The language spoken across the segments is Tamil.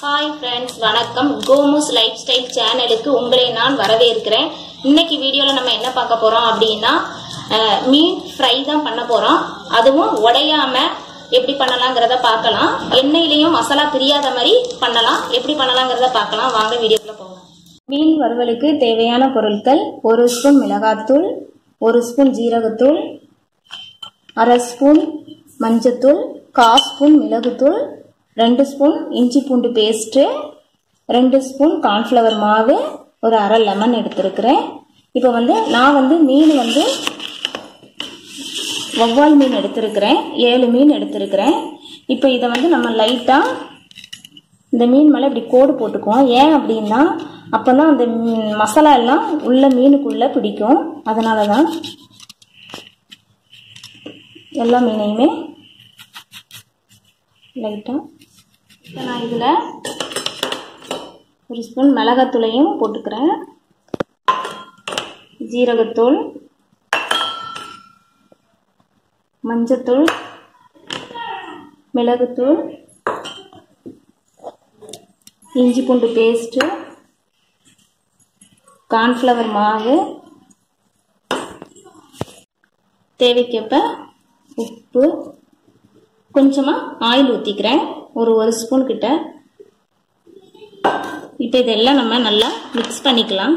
ஹாய் ஃப்ரெண்ட்ஸ் வணக்கம் கோமுஸ் லைஃப் ஸ்டைல் சேனலுக்கு உங்களை நான் வரவேற்கிறேன் இன்னைக்கு வீடியோவில் நம்ம என்ன பார்க்க போகிறோம் அப்படின்னா அஹ், மீன் ஃப்ரை தான் பண்ண போகிறோம் அதுவும் உடையாம எப்படி பண்ணலாங்கிறத பார்க்கலாம் எண்ணெயிலையும் மசாலா பிரியாத மாதிரி பண்ணலாம் எப்படி பண்ணலாங்கிறத பார்க்கலாம் வாங்க வீடியோக்குள்ள போகலாம் மீன் வறுவலுக்கு தேவையான பொருட்கள் ஒரு ஸ்பூன் மிளகாத்தூள் ஒரு ஸ்பூன் ஜீரகத்தூள் அரை ஸ்பூன் மஞ்சத்தூள் கால் ஸ்பூன் மிளகுத்தூள் ரெண்டு ஸ்பூன் இஞ்சி பூண்டு பேஸ்ட்டு ரெண்டு ஸ்பூன் கார்ன்ஃப்ளவர் மாவு ஒரு அரை லெமன் எடுத்திருக்கிறேன் இப்போ வந்து நான் வந்து மீன் வந்து வவ்வால் மீன் எடுத்திருக்கிறேன் ஏழு மீன் எடுத்திருக்கிறேன் இப்போ இதை வந்து நம்ம லைட்டாக இந்த மீன் மேலே இப்படி கோடு போட்டுக்குவோம் ஏன் அப்படின்னா அப்போ தான் அந்த மீன் மசாலா எல்லாம் உள்ள மீனுக்குள்ளே பிடிக்கும் அதனால தான் எல்லா மீனையுமே லைட்டாக இப்போ நான் இதில் ஒரு ஸ்பூன் மிளகாத்தூளையும் போட்டுக்கிறேன் ஜீரகத்தூள் மஞ்சத்தூள் மிளகுத்தூள் இஞ்சி பூண்டு பேஸ்ட்டு கார்ன்ஃப்ளவர் மாவு தேவைக்கேற்ப உப்பு கொஞ்சமாக ஆயில் ஊற்றிக்கிறேன் ஒரு ஒரு ஸ்பூன் கிட்ட இப்போ இதெல்லாம் நம்ம நல்லா மிக்ஸ் பண்ணிக்கலாம்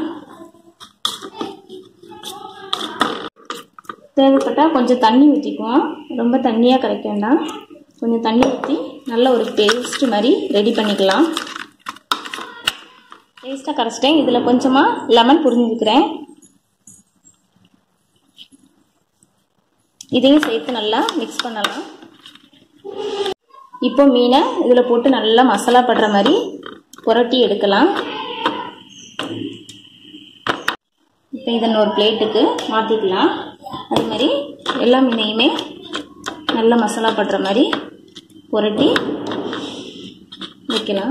தேவைப்பட்டால் கொஞ்சம் தண்ணி ஊற்றிக்குவோம் ரொம்ப தண்ணியாக கரைக்க வேண்டாம் கொஞ்சம் தண்ணி ஊற்றி நல்ல ஒரு பேஸ்ட் மாதிரி ரெடி பண்ணிக்கலாம் பேஸ்ட்டாக கரைச்சிட்டேன் இதில் கொஞ்சமாக லெமன் புரிஞ்சுக்கிறேன் இதையும் சேர்த்து நல்லா மிக்ஸ் பண்ணலாம் இப்போ மீனை இதில் போட்டு நல்லா மசாலா படுற மாதிரி புரட்டி எடுக்கலாம் இப்போ இதை ஒரு பிளேட்டுக்கு மாற்றிக்கலாம் அது மாதிரி எல்லா மீனையுமே நல்லா மசாலா படுற மாதிரி புரட்டி வைக்கலாம்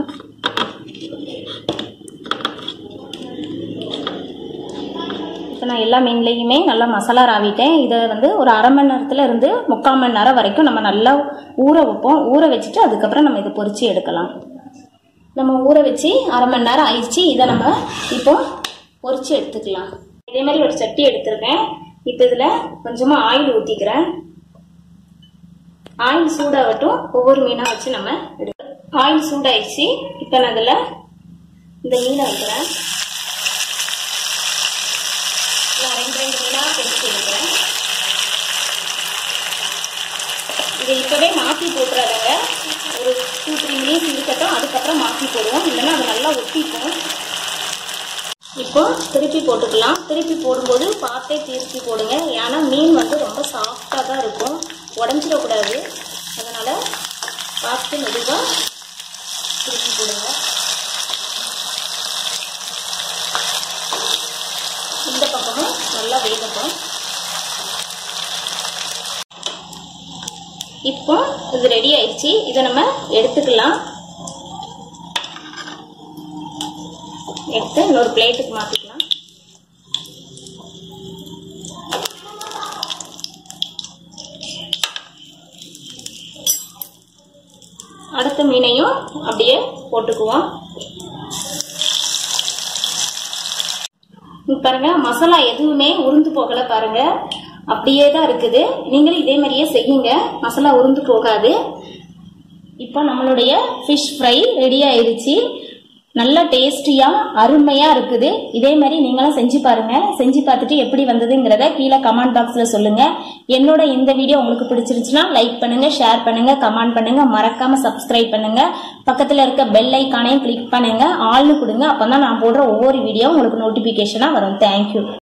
இப்போ நான் எல்லா மீன்லேயுமே நல்லா மசாலா ராவிட்டேன் இதை வந்து ஒரு அரை மணி நேரத்தில் இருந்து முக்கால் மணி நேரம் வரைக்கும் நம்ம நல்லா ஊற வைப்போம் ஊற வச்சுட்டு அதுக்கப்புறம் நம்ம இதை பொரிச்சு எடுக்கலாம் நம்ம ஊற வச்சு அரை மணி நேரம் ஆயிடுச்சு இதை நம்ம இப்போ பொரிச்சு எடுத்துக்கலாம் இதே மாதிரி ஒரு சட்டி எடுத்திருக்கேன் இப்போ இதில் கொஞ்சமாக ஆயில் ஊற்றிக்கிறேன் ஆயில் சூடாகட்டும் ஒவ்வொரு மீனாக வச்சு நம்ம எடுக்கலாம் ஆயில் சூடாயிடுச்சு இப்போ நான் இதில் இந்த மீனை வைக்கிறேன் நான் ரெண்டு ரெண்டு மீனாக பொரிச்சு எடுக்கிறேன் இதை இப்போவே மாற்றி போட்டுறாங்க ஒரு டூ த்ரீ மினிட்ஸ் இருக்கட்டும் அதுக்கப்புறம் மாற்றி போடுவோம் இல்லைன்னா அது நல்லா ஒட்டிக்கும் இப்போ திருப்பி போட்டுக்கலாம் திருப்பி போடும்போது பார்த்தே திருப்பி போடுங்க ஏன்னா மீன் வந்து ரொம்ப சாஃப்டாக தான் இருக்கும் உடஞ்சிடக்கூடாது அதனால் பார்த்து மெதுவாக திருப்பி போடுங்க இந்த பக்கமும் நல்லா வேகட்டும் இப்போ இது ரெடி ஆயிடுச்சு இதை நம்ம எடுத்துக்கலாம் எடுத்து இன்னொரு பிளேட்டுக்கு மாற்றிக்கலாம் அடுத்த மீனையும் அப்படியே போட்டுக்குவோம் இங்க பாருங்க மசாலா எதுவுமே உருந்து போகல பாருங்க அப்படியே தான் இருக்குது நீங்களும் இதே மாதிரியே செய்யுங்க மசாலா உருந்து போகாது இப்போ நம்மளுடைய ஃபிஷ் ஃப்ரை ரெடி ஆயிருச்சு நல்ல டேஸ்டியாக அருமையாக இருக்குது இதே மாதிரி நீங்களும் செஞ்சு பாருங்க செஞ்சு பார்த்துட்டு எப்படி வந்ததுங்கிறத கீழே கமெண்ட் பாக்ஸில் சொல்லுங்கள் என்னோட இந்த வீடியோ உங்களுக்கு பிடிச்சிருந்துச்சுன்னா லைக் பண்ணுங்கள் ஷேர் பண்ணுங்கள் கமெண்ட் பண்ணுங்கள் மறக்காமல் சப்ஸ்கிரைப் பண்ணுங்கள் பக்கத்தில் இருக்க பெல் ஐக்கானையும் கிளிக் பண்ணுங்கள் ஆள்னு கொடுங்க அப்போ தான் நான் போடுற ஒவ்வொரு வீடியோ உங்களுக்கு நோட்டிஃபிகேஷனாக வரும் தேங்க்யூ